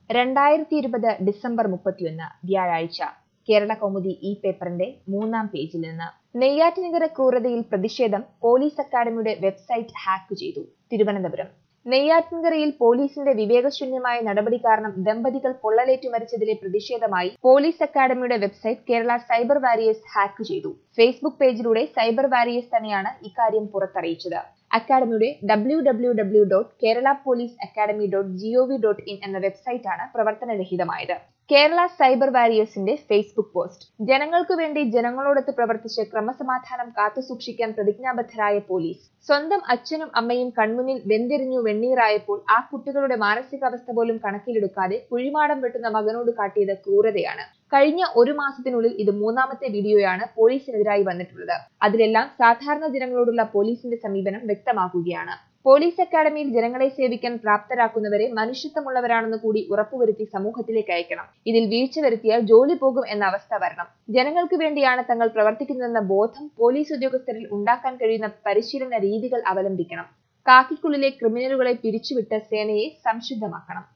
രണ്ടായിരത്തി ഇരുപത് ഡിസംബർ മുപ്പത്തിയൊന്ന് വ്യാഴാഴ്ച കേരള കൗമുദി ഈ പേപ്പറിന്റെ മൂന്നാം പേജിൽ നിന്ന് നെയ്യാറ്റിൻകര ക്രൂരതയിൽ പ്രതിഷേധം പോലീസ് അക്കാദമിയുടെ വെബ്സൈറ്റ് ഹാക്ക് ചെയ്തു തിരുവനന്തപുരം നെയ്യാറ്റിൻകരയിൽ പോലീസിന്റെ വിവേകശൂന്യമായ നടപടി കാരണം ദമ്പതികൾ പൊള്ളലേറ്റു മരിച്ചതിലെ പ്രതിഷേധമായി പോലീസ് അക്കാദമിയുടെ website Kerala cyber warriors hack ചെയ്തു ഫേസ്ബുക്ക് പേജിലൂടെ സൈബർ വാരിയേഴ്സ് തന്നെയാണ് ഇക്കാര്യം പുറത്തറിയിച്ചത് അക്കാദമിയുടെ W W W dot Kerala police academy dot G O V dot in എന്ന വെബ്സൈറ്റാണ് പ്രവർത്തനരഹിതമായത് കേരള സൈബർ വാരിയേഴ്സിന്റെ ഫേസ്ബുക്ക് പോസ്റ്റ് ജനങ്ങൾക്കു വേണ്ടി ജനങ്ങളോടൊത്ത് പ്രവർത്തിച്ച് ക്രമസമാധാനം കാത്തുസൂക്ഷിക്കാൻ പ്രതിജ്ഞാബദ്ധരായ പോലീസ് സ്വന്തം അച്ഛനും അമ്മയും കൺമുന്നിൽ വെന്തെരിഞ്ഞു വെണ്ണീറായപ്പോൾ ആ കുട്ടികളുടെ മാനസികാവസ്ഥ പോലും കണക്കിലെടുക്കാതെ കുഴിമാടം വെട്ടുന്ന മകനോട് കാട്ടിയത് ക്രൂരതയാണ് കഴിഞ്ഞ ഒരു മാസത്തിനുള്ളിൽ ഇത് മൂന്നാമത്തെ വീഡിയോയാണ് പോലീസിനെതിരായി വന്നിട്ടുള്ളത് അതിലെല്ലാം സാധാരണ ജനങ്ങളോടുള്ള പോലീസിന്റെ സമീപനം വ്യക്തമാക്കുകയാണ് പോലീസ് അക്കാദമിയിൽ ജനങ്ങളെ സേവിക്കാൻ പ്രാപ്തരാക്കുന്നവരെ മനുഷ്യത്വമുള്ളവരാണെന്ന് കൂടി ഉറപ്പുവരുത്തി സമൂഹത്തിലേക്ക് അയക്കണം ഇതിൽ വീഴ്ച വരുത്തിയാൽ ജോലി പോകും എന്ന അവസ്ഥ വരണം ജനങ്ങൾക്ക് വേണ്ടിയാണ് തങ്ങൾ പ്രവർത്തിക്കുന്നതെന്ന ബോധം പോലീസ് ഉദ്യോഗസ്ഥരിൽ ഉണ്ടാക്കാൻ കഴിയുന്ന പരിശീലന രീതികൾ അവലംബിക്കണം കാക്കിക്കുള്ളിലെ ക്രിമിനലുകളെ പിരിച്ചുവിട്ട് സേനയെ സംശുദ്ധമാക്കണം